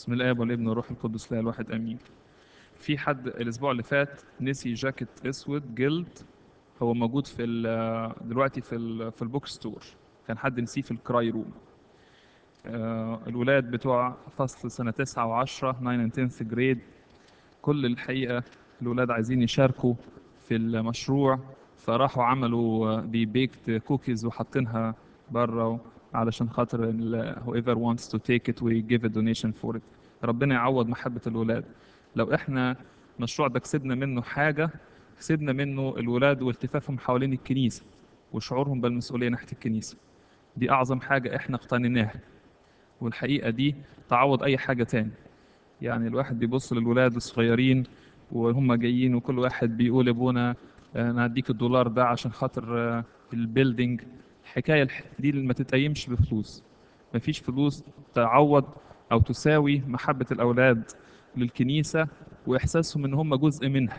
بسم الله والابن والروح القدس لا الواحد امين في حد الاسبوع اللي فات نسي جاكيت اسود جلد هو موجود في ال- دلوقتي في ال في البوك ستور كان حد نسيه في الكراي روم آه، الولاد بتوع فصل سنة 9 و10 9 and 10th جريد كل الحقيقة الولاد عايزين يشاركوا في المشروع فراحوا عملوا دي بيكت كوكيز وحاطينها بره علشان خاطر ال- whoever wants to take it we give a donation for it ربنا يعوض محبة الولاد لو احنا المشروع ده كسبنا منه حاجة كسبنا منه الولاد والتفافهم حوالين الكنيسة وشعورهم بالمسؤولية ناحية الكنيسة دي أعظم حاجة احنا اقتنيناها والحقيقة دي تعوض أي حاجة تاني يعني الواحد بيبص للولاد الصغيرين وهم جايين وكل واحد بيقول ابونا آه، انا هديك الدولار ده عشان خاطر آه، البيلدينج الحكايه الح- دي اللي ما تتقيمش بفلوس مفيش فلوس تعوض او تساوي محبه الاولاد للكنيسه واحساسهم ان هم جزء منها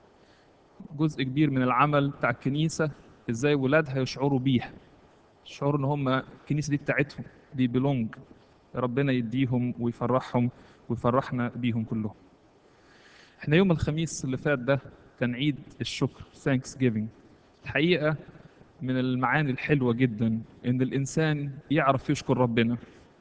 جزء كبير من العمل بتاع الكنيسه ازاي ولادها يشعروا بيها شعور ان هم الكنيسه دي بتاعتهم دي بيلونج ربنا يديهم ويفرحهم ويفرحنا بيهم كلهم احنا يوم الخميس اللي فات ده كان عيد الشكر ثانكس جيفينج الحقيقة من المعاني الحلوة جدا ان الانسان يعرف يشكر ربنا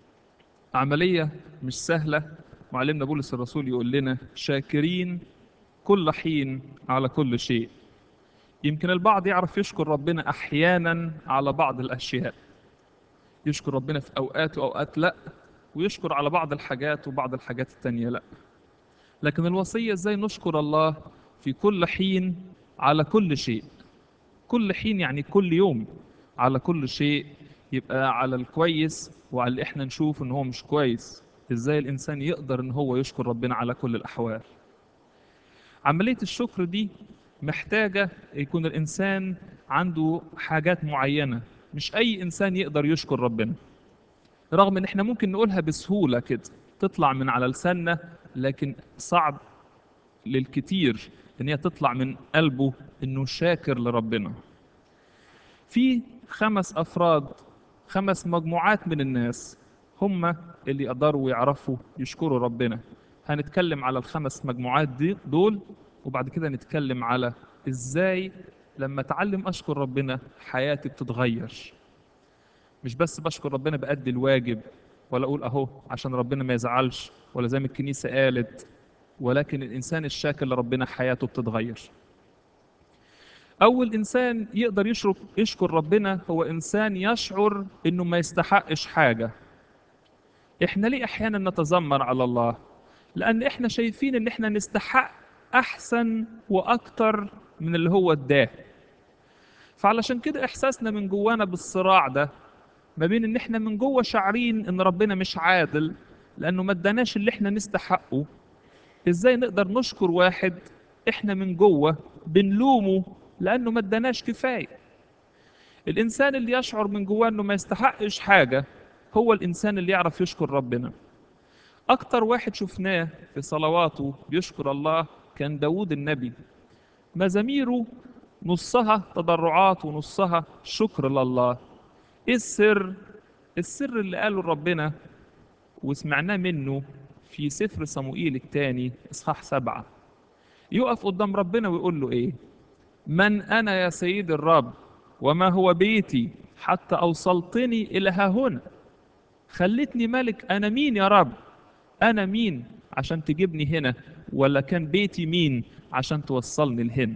عملية مش سهلة معلمنا بولس الرسول يقول لنا شاكرين كل حين على كل شيء يمكن البعض يعرف يشكر ربنا احيانا على بعض الاشياء يشكر ربنا في اوقات واوقات لا ويشكر على بعض الحاجات وبعض الحاجات التانية لا لكن الوصية ازاي نشكر الله في كل حين على كل شيء كل حين يعني كل يوم على كل شيء يبقى على الكويس وعلى اللي احنا نشوف ان هو مش كويس ازاي الانسان يقدر ان هو يشكر ربنا على كل الاحوال عملية الشكر دي محتاجة يكون الانسان عنده حاجات معينة مش اي انسان يقدر يشكر ربنا رغم ان احنا ممكن نقولها بسهولة كده تطلع من على لساننا لكن صعب للكتير ان هي تطلع من قلبه انه شاكر لربنا في خمس افراد خمس مجموعات من الناس هم اللي يقدروا يعرفوا يشكروا ربنا هنتكلم على الخمس مجموعات دي دول وبعد كده نتكلم على ازاي لما اتعلم اشكر ربنا حياتي بتتغير مش بس بشكر ربنا بأدي الواجب ولا اقول اهو عشان ربنا ما يزعلش ولا زي ما الكنيسه قالت ولكن الانسان الشاكر لربنا حياته بتتغير اول انسان يقدر يشرك يشكر ربنا هو انسان يشعر انه ما يستحقش حاجه احنا ليه احيانا نتذمر على الله لان احنا شايفين ان احنا نستحق احسن واكتر من اللي هو اداه فعلشان كده احساسنا من جوانا بالصراع ده ما بين ان احنا من جوه شاعرين ان ربنا مش عادل لانه ما اداناش اللي احنا نستحقه ازاي نقدر نشكر واحد احنا من جوه بنلومه لانه ما اداناش كفايه الانسان اللي يشعر من جواه انه ما يستحقش حاجه هو الانسان اللي يعرف يشكر ربنا اكتر واحد شفناه في صلواته بيشكر الله كان داود النبي مزاميره نصها تضرعات ونصها شكر لله ايه السر السر اللي قاله ربنا وسمعناه منه في سفر صموئيل الثاني اصحاح سبعة يقف قدام ربنا ويقول له ايه من انا يا سيد الرب وما هو بيتي حتى اوصلتني الى ها هنا خلتني ملك انا مين يا رب انا مين عشان تجيبني هنا ولا كان بيتي مين عشان توصلني لهنا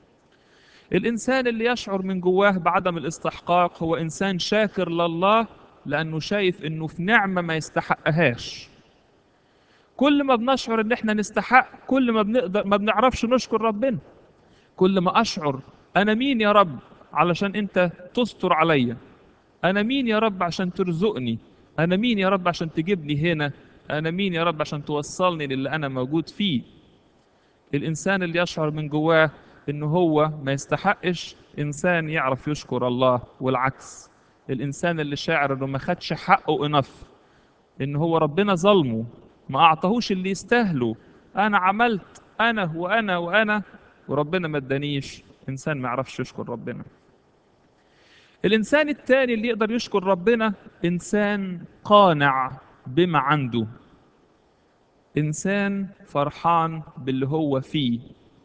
الانسان اللي يشعر من جواه بعدم الاستحقاق هو انسان شاكر لله لانه شايف انه في نعمه ما يستحقهاش كل ما بنشعر ان احنا نستحق كل ما بنقدر ما بنعرفش نشكر ربنا كل ما اشعر انا مين يا رب علشان انت تستر عليا انا مين يا رب عشان ترزقني انا مين يا رب عشان تجيبني هنا انا مين يا رب عشان توصلني للي انا موجود فيه الانسان اللي يشعر من جواه انه هو ما يستحقش انسان يعرف يشكر الله والعكس الانسان اللي شاعر انه ما خدش حقه انف ان هو ربنا ظلمه ما اعطاهوش اللي يستاهله انا عملت انا وانا وانا وربنا ما ادانيش انسان ما يعرفش يشكر ربنا الانسان التاني اللي يقدر يشكر ربنا انسان قانع بما عنده إنسان فرحان باللي هو فيه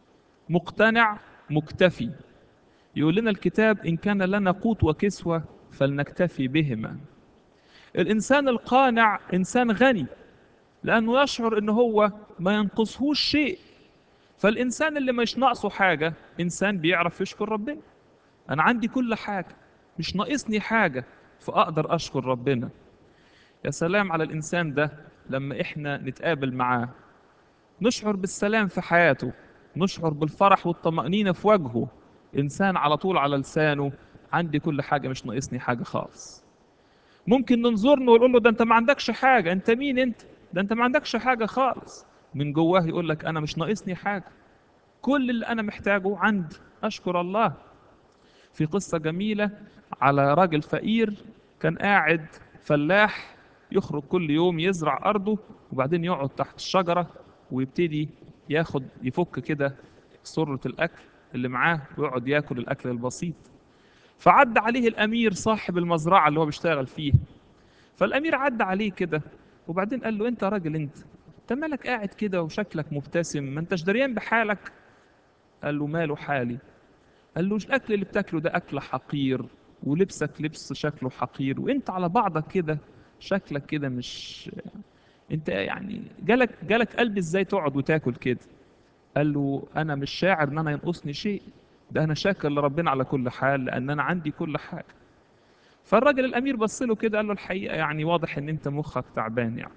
مقتنع مكتفي يقول لنا الكتاب إن كان لنا قوت وكسوة فلنكتفي بهما الإنسان القانع إنسان غني لأنه يشعر إن هو ما ينقصهوش شيء فالإنسان اللي مش ناقصه حاجة إنسان بيعرف يشكر ربنا أنا عندي كل حاجة مش ناقصني حاجة فأقدر أشكر ربنا يا سلام على الإنسان ده لما إحنا نتقابل معاه نشعر بالسلام في حياته نشعر بالفرح والطمأنينة في وجهه إنسان على طول على لسانه عندي كل حاجة مش ناقصني حاجة خالص ممكن ننظرنه ونقول له ده أنت ما عندكش حاجة أنت مين أنت ده أنت ما عندكش حاجة خالص من جواه يقول لك أنا مش ناقصني حاجة كل اللي أنا محتاجه عندي أشكر الله في قصة جميلة على راجل فقير كان قاعد فلاح يخرج كل يوم يزرع أرضه وبعدين يقعد تحت الشجرة ويبتدي ياخد يفك كده سرة الأكل اللي معاه ويقعد ياكل الأكل البسيط فعدى عليه الأمير صاحب المزرعة اللي هو بيشتغل فيه فالأمير عدى عليه كده وبعدين قال له أنت راجل أنت أنت مالك قاعد كده وشكلك مبتسم ما أنتش دريان بحالك قال له ماله حالي قال له الأكل اللي بتاكله ده أكل حقير ولبسك لبس شكله حقير وأنت على بعضك كده شكلك كده مش انت يعني جالك جالك قلب ازاي تقعد وتاكل كده قال له انا مش شاعر ان انا ينقصني شيء ده انا شاكر لربنا على كل حال لان انا عندي كل حاجه فالراجل الامير بص له كده قال له الحقيقه يعني واضح ان انت مخك تعبان يعني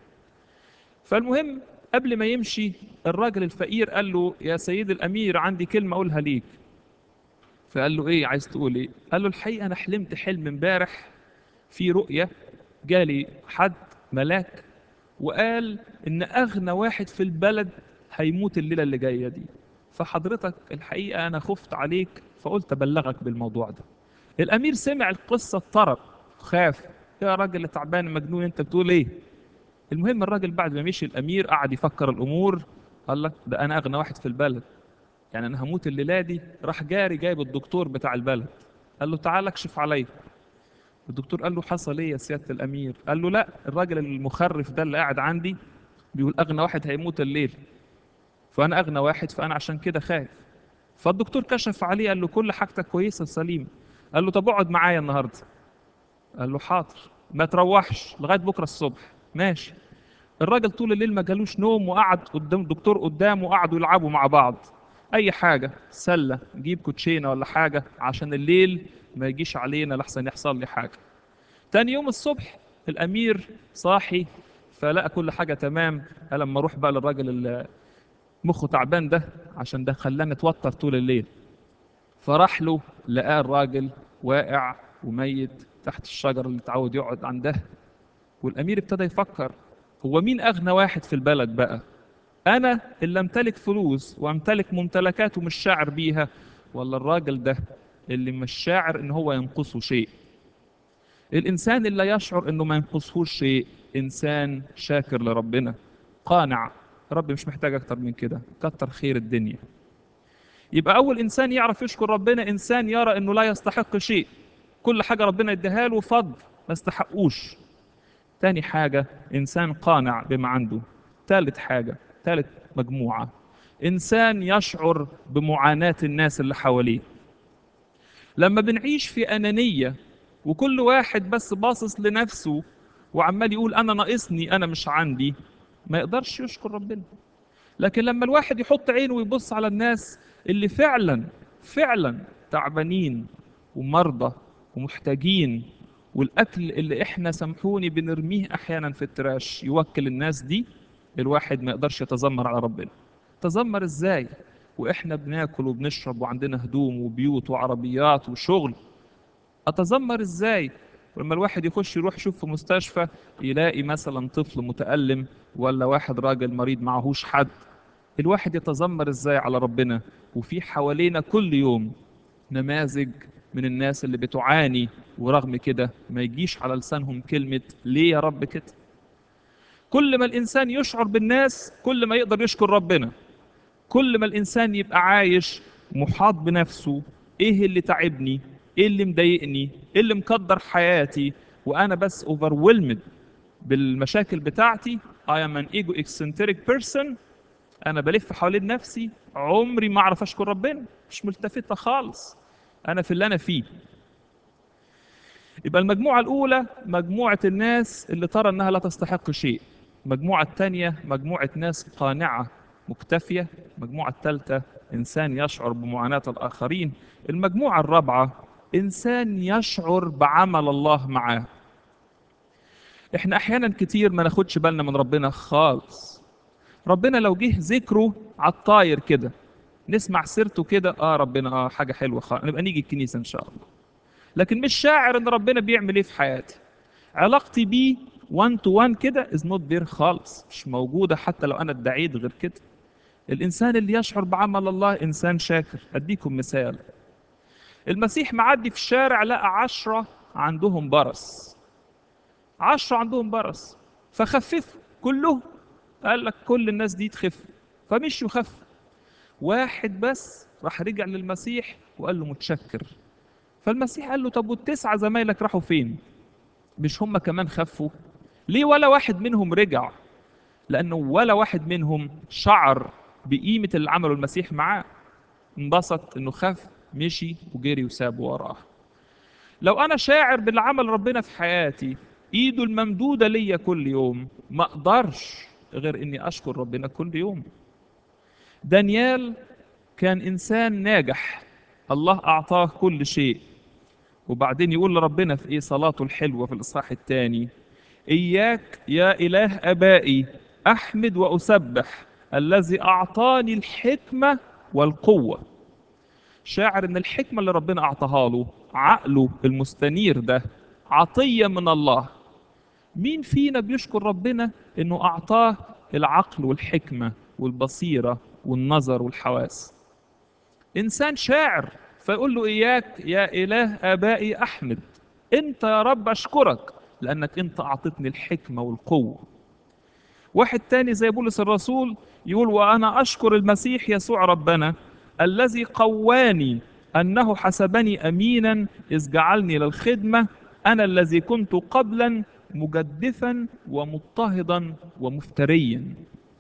فالمهم قبل ما يمشي الراجل الفقير قال له يا سيد الامير عندي كلمه اقولها ليك فقال له ايه عايز تقول ايه قال له الحقيقه انا حلمت حلم امبارح في رؤيه جالي حد ملاك وقال ان اغنى واحد في البلد هيموت الليله اللي جايه دي فحضرتك الحقيقه انا خفت عليك فقلت ابلغك بالموضوع ده الامير سمع القصه اضطرب خاف يا راجل تعبان مجنون انت بتقول ايه المهم الراجل بعد ما مشي الامير قعد يفكر الامور قال لك ده انا اغنى واحد في البلد يعني انا هموت الليله دي راح جاري جايب الدكتور بتاع البلد قال له تعال اكشف عليا الدكتور قال له حصل ايه يا سياده الامير قال له لا الراجل المخرف ده اللي قاعد عندي بيقول اغنى واحد هيموت الليل فانا اغنى واحد فانا عشان كده خايف فالدكتور كشف عليه قال له كل حاجتك كويسه سليم قال له طب اقعد معايا النهارده قال له حاضر ما تروحش لغايه بكره الصبح ماشي الراجل طول الليل ما جالوش نوم وقعد قدام الدكتور قدامه وقعدوا يلعبوا مع بعض اي حاجه سله جيب كوتشينه ولا حاجه عشان الليل ما يجيش علينا لحسن يحصل لي حاجه تاني يوم الصبح الامير صاحي فلقى كل حاجه تمام قال لما اروح بقى للراجل اللي مخه تعبان ده عشان ده خلاني اتوتر طول الليل فراح له لقاه الراجل واقع وميت تحت الشجره اللي اتعود يقعد عندها والامير ابتدى يفكر هو مين اغنى واحد في البلد بقى انا اللي امتلك فلوس وامتلك ممتلكات ومش شاعر بيها ولا الراجل ده اللي مش شاعر ان هو ينقصه شيء الانسان اللي يشعر انه ما ينقصهوش شيء انسان شاكر لربنا قانع رب مش محتاج اكتر من كده كتر خير الدنيا يبقى اول انسان يعرف يشكر ربنا انسان يرى انه لا يستحق شيء كل حاجه ربنا اداها له فضل ما استحقوش تاني حاجه انسان قانع بما عنده ثالث حاجه ثالث مجموعه انسان يشعر بمعاناه الناس اللي حواليه لما بنعيش في انانيه وكل واحد بس باصص لنفسه وعمال يقول انا ناقصني انا مش عندي ما يقدرش يشكر ربنا لكن لما الواحد يحط عينه ويبص على الناس اللي فعلا فعلا تعبانين ومرضى ومحتاجين والاكل اللي احنا سامحوني بنرميه احيانا في التراش يوكل الناس دي الواحد ما يقدرش يتذمر على ربنا تذمر ازاي واحنا بناكل وبنشرب وعندنا هدوم وبيوت وعربيات وشغل اتذمر ازاي ولما الواحد يخش يروح يشوف في مستشفى يلاقي مثلا طفل متألم ولا واحد راجل مريض معهوش حد الواحد يتذمر ازاي على ربنا وفي حوالينا كل يوم نماذج من الناس اللي بتعاني ورغم كده ما يجيش على لسانهم كلمة ليه يا رب كده كل ما الإنسان يشعر بالناس كل ما يقدر يشكر ربنا كل ما الإنسان يبقى عايش محاط بنفسه إيه اللي تعبني إيه اللي مضايقني إيه اللي مقدر حياتي وأنا بس overwhelmed بالمشاكل بتاعتي I am an ego eccentric person انا بلف حوالين نفسي عمري ما اعرف اشكر ربنا مش ملتفته خالص انا في اللي انا فيه يبقى المجموعة الأولى مجموعة الناس اللي ترى إنها لا تستحق شيء المجموعة الثانية مجموعة ناس قانعة مكتفية المجموعة الثالثة إنسان يشعر بمعاناة الآخرين المجموعة الرابعة إنسان يشعر بعمل الله معاه إحنا أحيانا كتير ما ناخدش بالنا من ربنا خالص ربنا لو جه ذكره على الطاير كده نسمع سيرته كده اه ربنا اه حاجة حلوة خالص نبقى نيجي الكنيسة إن شاء الله لكن مش شاعر ان ربنا بيعمل ايه في حياتي علاقتي بيه 1 تو 1 كده از نوت بير خالص مش موجوده حتى لو انا ادعيت غير كده الانسان اللي يشعر بعمل الله انسان شاكر اديكم مثال المسيح معدي في الشارع لقى عشرة عندهم برص عشرة عندهم برص فخففوا كلهم قال لك كل الناس دي تخف فمشوا خف واحد بس راح رجع للمسيح وقال له متشكر فالمسيح قال له طب والتسعة زمايلك راحوا فين؟ مش هم كمان خفوا؟ ليه ولا واحد منهم رجع؟ لأنه ولا واحد منهم شعر بقيمة اللي عمله المسيح معاه انبسط إنه خف مشي وجري وساب وراه لو أنا شاعر باللي عمل ربنا في حياتي إيده الممدودة ليا كل يوم ما أقدرش غير إني أشكر ربنا كل يوم دانيال كان إنسان ناجح الله أعطاه كل شيء وبعدين يقول لربنا في إيه صلاته الحلوة في الإصحاح الثاني إياك يا إله أبائي أحمد وأسبح الذي أعطاني الحكمة والقوة شاعر إن الحكمة اللي ربنا أعطاها له عقله المستنير ده عطية من الله مين فينا بيشكر ربنا إنه أعطاه العقل والحكمة والبصيرة والنظر والحواس إنسان شاعر فيقول له إياك يا إله آبائي أحمد أنت يا رب أشكرك لأنك أنت أعطتني الحكمة والقوة واحد تاني زي بولس الرسول يقول وأنا أشكر المسيح يسوع ربنا الذي قواني أنه حسبني أمينا إذ جعلني للخدمة أنا الذي كنت قبلا مجدفا ومضطهدا ومفتريا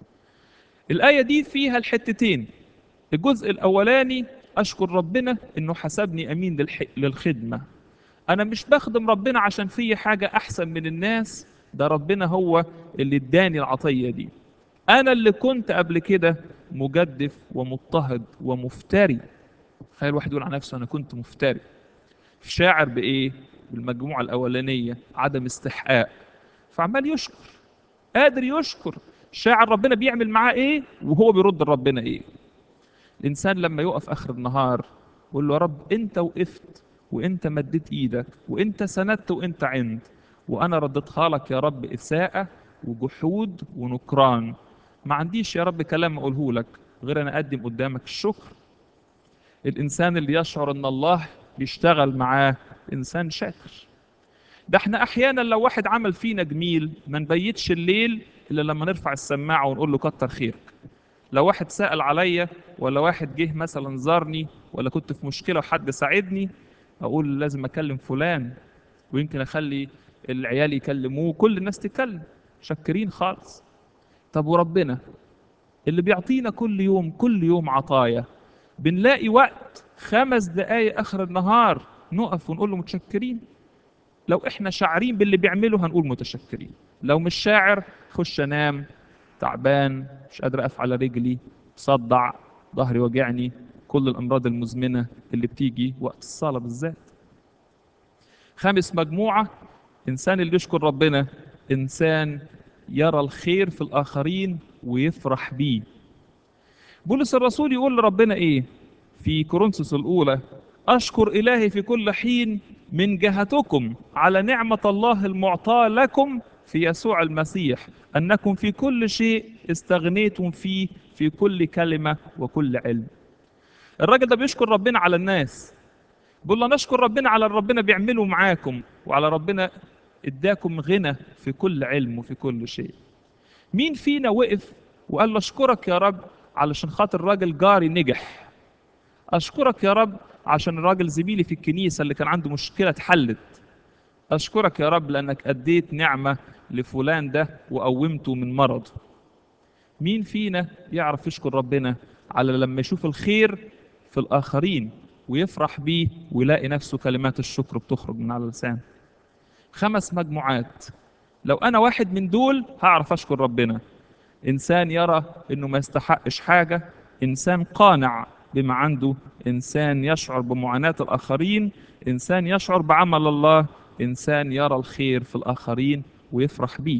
الآية دي فيها الحتتين الجزء الأولاني أشكر ربنا إنه حسبني أمين للح... للخدمة أنا مش بخدم ربنا عشان في حاجة أحسن من الناس ده ربنا هو اللي اداني العطية دي أنا اللي كنت قبل كده مجدف ومضطهد ومفتري تخيل الواحد يقول عن نفسه أنا كنت مفتري شاعر بإيه؟ بالمجموعة الأولانية عدم استحقاق فعمال يشكر قادر يشكر شاعر ربنا بيعمل معاه إيه وهو بيرد لربنا إيه الإنسان لما يقف آخر النهار يقول له يا رب أنت وقفت وأنت مديت إيدك وأنت سندت وأنت عند وأنا رديتها لك يا رب إساءة وجحود ونكران ما عنديش يا رب كلام أقوله لك غير أنا أقدم قدامك الشكر الإنسان اللي يشعر أن الله بيشتغل معاه إنسان شاكر ده احنا أحيانا لو واحد عمل فينا جميل ما نبيتش الليل إلا لما نرفع السماعة ونقول له كتر خيرك لو واحد سأل عليا ولا واحد جه مثلا زارني ولا كنت في مشكلة وحد ساعدني أقول لازم أكلم فلان ويمكن أخلي العيال يكلموه كل الناس تتكلم شكرين خالص طب وربنا اللي بيعطينا كل يوم كل يوم عطايا بنلاقي وقت خمس دقايق آخر النهار نقف ونقول له متشكرين لو احنا شاعرين باللي بيعمله هنقول متشكرين لو مش شاعر خش انام تعبان مش قادر اقف على رجلي صدع ظهري وجعني كل الامراض المزمنه اللي بتيجي وقت الصلاه بالذات خامس مجموعه انسان اللي يشكر ربنا انسان يرى الخير في الاخرين ويفرح بيه بولس الرسول يقول لربنا ايه في كورنثوس الاولى اشكر الهي في كل حين من جهتكم على نعمه الله المعطاه لكم في يسوع المسيح انكم في كل شيء استغنيتم فيه في كل كلمه وكل علم الراجل ده بيشكر ربنا على الناس بيقول له نشكر ربنا على اللي ربنا بيعمله معاكم وعلى ربنا اداكم غنى في كل علم وفي كل شيء مين فينا وقف وقال له اشكرك يا رب علشان خاطر راجل جاري نجح اشكرك يا رب عشان الراجل زميلي في الكنيسه اللي كان عنده مشكله اتحلت أشكرك يا رب لأنك أديت نعمة لفلان ده وقومته من مرض مين فينا يعرف يشكر ربنا على لما يشوف الخير في الآخرين ويفرح بيه ويلاقي نفسه كلمات الشكر بتخرج من على لسانه خمس مجموعات لو أنا واحد من دول هعرف أشكر ربنا إنسان يرى إنه ما يستحقش حاجة إنسان قانع بما عنده إنسان يشعر بمعاناة الآخرين إنسان يشعر بعمل الله إنسان يرى الخير في الآخرين ويفرح بيه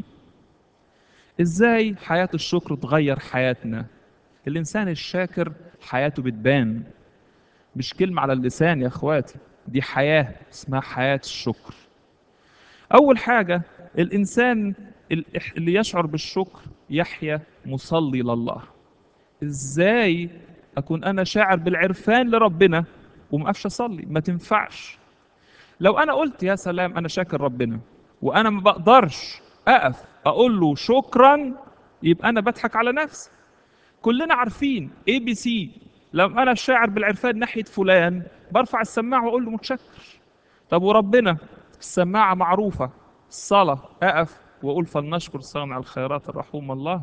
إزاي حياة الشكر تغير حياتنا الإنسان الشاكر حياته بتبان مش كلمة على اللسان يا أخواتي دي حياة اسمها حياة الشكر أول حاجة الإنسان اللي يشعر بالشكر يحيا مصلي لله إزاي أكون أنا شاعر بالعرفان لربنا ومقفش أصلي ما تنفعش لو أنا قلت يا سلام أنا شاكر ربنا وأنا ما بقدرش أقف أقول له شكرا يبقى أنا بضحك على نفسي كلنا عارفين اي بي سي لو انا شاعر بالعرفان ناحيه فلان برفع السماعه واقول له متشكر طب وربنا السماعه معروفه الصلاه اقف واقول فلنشكر صانع الخيرات الرحوم الله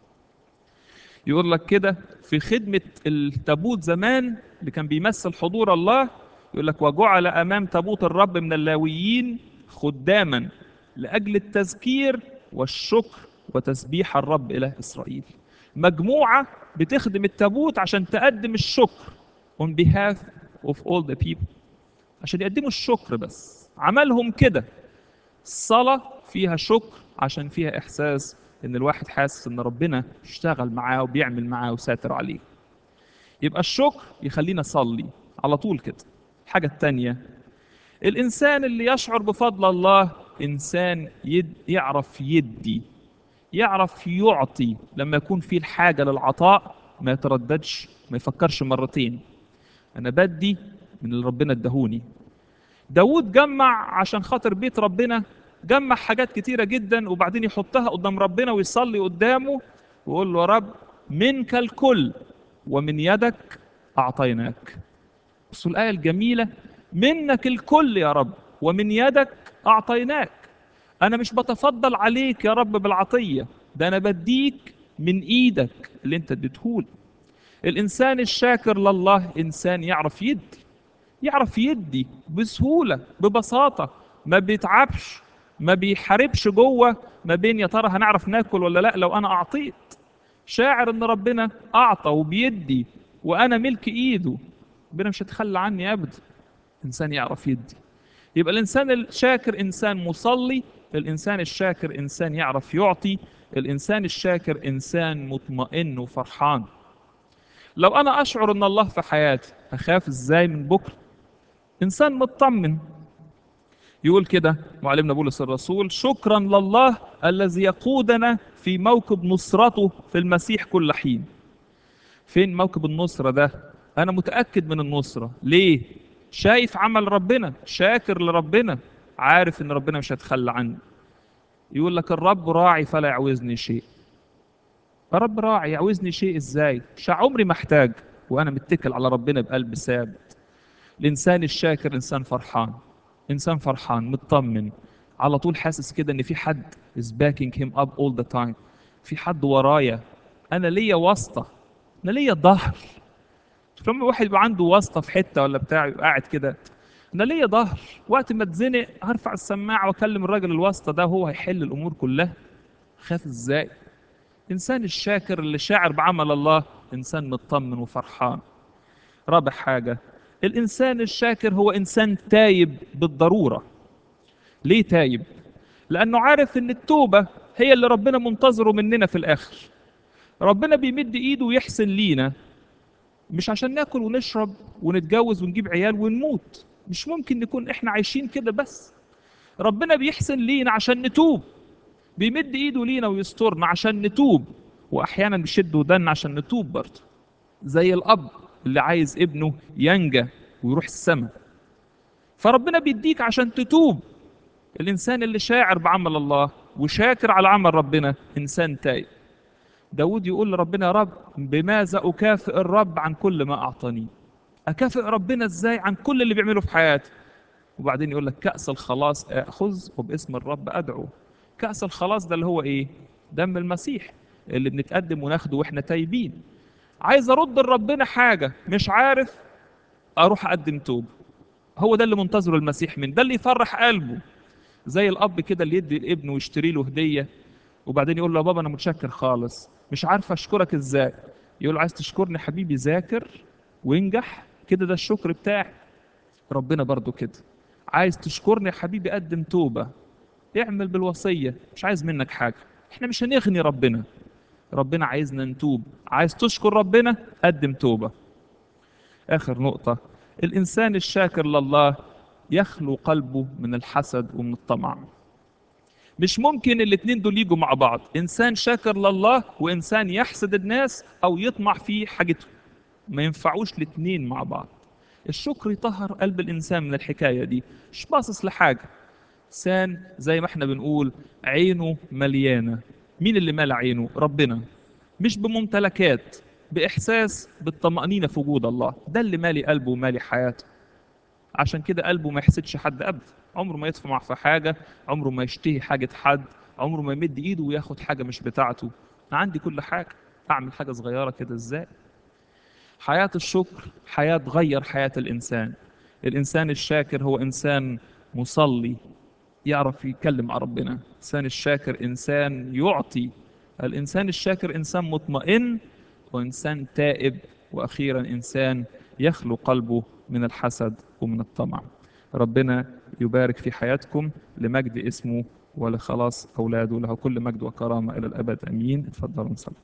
يقول لك كده في خدمة التابوت زمان اللي كان بيمثل حضور الله يقول لك وجعل أمام تابوت الرب من اللاويين خداما لأجل التذكير والشكر وتسبيح الرب إله إسرائيل مجموعة بتخدم التابوت عشان تقدم الشكر on behalf of all the people عشان يقدموا الشكر بس عملهم كده الصلاة فيها شكر عشان فيها إحساس إن الواحد حاسس إن ربنا اشتغل معاه وبيعمل معاه وساتر عليه يبقى الشكر يخلينا نصلي على طول كده الحاجة التانية الإنسان اللي يشعر بفضل الله إنسان يد يعرف يدي يعرف يعطي لما يكون في الحاجة للعطاء ما يترددش ما يفكرش مرتين أنا بدي من اللي ربنا ادهوني داود جمع عشان خاطر بيت ربنا جمع حاجات كتيرة جدا وبعدين يحطها قدام ربنا ويصلي قدامه ويقول له يا رب منك الكل ومن يدك أعطيناك بصوا الآية الجميلة منك الكل يا رب ومن يدك أعطيناك أنا مش بتفضل عليك يا رب بالعطية ده أنا بديك من إيدك اللي أنت اديتهولي الإنسان الشاكر لله إنسان يعرف يدي يعرف يدي بسهولة ببساطة ما بيتعبش ما بيحاربش جوه ما بين يا ترى هنعرف ناكل ولا لا لو أنا أعطيت شاعر إن ربنا أعطى وبيدي وأنا ملك إيده ربنا مش هيتخلى عني أبدا إنسان يعرف يدي يبقى الإنسان الشاكر إنسان مصلي الإنسان الشاكر إنسان يعرف يعطي الإنسان الشاكر إنسان مطمئن وفرحان لو أنا أشعر إن الله في حياتي أخاف إزاي من بكرة إنسان مطمن يقول كده معلمنا بولس الرسول شكرا لله الذي يقودنا في موكب نصرته في المسيح كل حين فين موكب النصرة ده أنا متأكد من النصرة ليه شايف عمل ربنا شاكر لربنا عارف ان ربنا مش هيتخلى عني يقول لك الرب راعي فلا يعوزني شيء الرب راعي يعوزني شيء ازاي مش عمري محتاج وانا متكل على ربنا بقلب ثابت الانسان الشاكر انسان فرحان انسان فرحان مطمن على طول حاسس كده ان في حد is backing him up all the time في حد ورايا انا ليا واسطه انا ليا ظهر لما واحد يبقى عنده واسطه في حته ولا بتاع يبقى قاعد كده انا ليا ظهر وقت ما اتزنق هرفع السماعه واكلم الراجل الواسطه ده وهو هيحل الامور كلها خاف ازاي انسان الشاكر اللي شاعر بعمل الله انسان مطمن وفرحان رابع حاجه الانسان الشاكر هو انسان تايب بالضروره ليه تايب لانه عارف ان التوبه هي اللي ربنا منتظره مننا في الاخر ربنا بيمد ايده ويحسن لينا مش عشان ناكل ونشرب ونتجوز ونجيب عيال ونموت مش ممكن نكون احنا عايشين كده بس ربنا بيحسن لينا عشان نتوب بيمد ايده لينا ويسترنا عشان نتوب واحيانا بيشد ودنا عشان نتوب برضه زي الاب اللي عايز ابنه ينجى ويروح السماء فربنا بيديك عشان تتوب الانسان اللي شاعر بعمل الله وشاكر على عمل ربنا انسان تايب داود يقول لربنا يا رب بماذا أكافئ الرب عن كل ما أعطاني أكافئ ربنا إزاي عن كل اللي بيعمله في حياتي وبعدين يقول لك كأس الخلاص آخذ وباسم الرب أدعو كأس الخلاص ده اللي هو إيه دم المسيح اللي بنتقدم وناخده وإحنا تايبين عايز أرد لربنا حاجة مش عارف أروح أقدم توب هو ده اللي منتظره المسيح من ده اللي يفرح قلبه زي الأب كده اللي يدي الابن ويشتري له هدية وبعدين يقول له يا بابا أنا متشكر خالص مش عارف أشكرك إزاي يقول له عايز تشكرني حبيبي ذاكر وانجح كده ده الشكر بتاعي ربنا برضو كده عايز تشكرني يا حبيبي قدم توبة اعمل بالوصية مش عايز منك حاجة احنا مش هنغني ربنا ربنا عايزنا نتوب عايز تشكر ربنا قدم توبة آخر نقطة الإنسان الشاكر لله يخلو قلبه من الحسد ومن الطمع مش ممكن الاتنين دول يجوا مع بعض إنسان شاكر لله وإنسان يحسد الناس أو يطمع في حاجته ما ينفعوش الاتنين مع بعض الشكر يطهر قلب الإنسان من الحكاية دي مش باصص لحاجة إنسان زي ما احنا بنقول عينه مليانة مين اللي مال عينه ربنا مش بممتلكات بإحساس بالطمأنينة في وجود الله ده اللي مالي قلبه ومالي حياته عشان كده قلبه ما يحسدش حد أبدا عمره ما يطمع في حاجة عمره ما يشتهي حاجة حد عمره ما يمد إيده وياخد حاجة مش بتاعته أنا عندي كل حاجة أعمل حاجة صغيرة كده إزاي حياة الشكر حياة تغير حياة الإنسان الإنسان الشاكر هو إنسان مصلي يعرف يتكلم مع ربنا الإنسان الشاكر إنسان يعطي الإنسان الشاكر إنسان مطمئن وإنسان تائب وأخيرا إنسان يخلو قلبه من الحسد ومن الطمع ربنا يبارك في حياتكم لمجد اسمه ولخلاص أولاده له كل مجد وكرامة إلى الأبد أمين اتفضلوا نصلي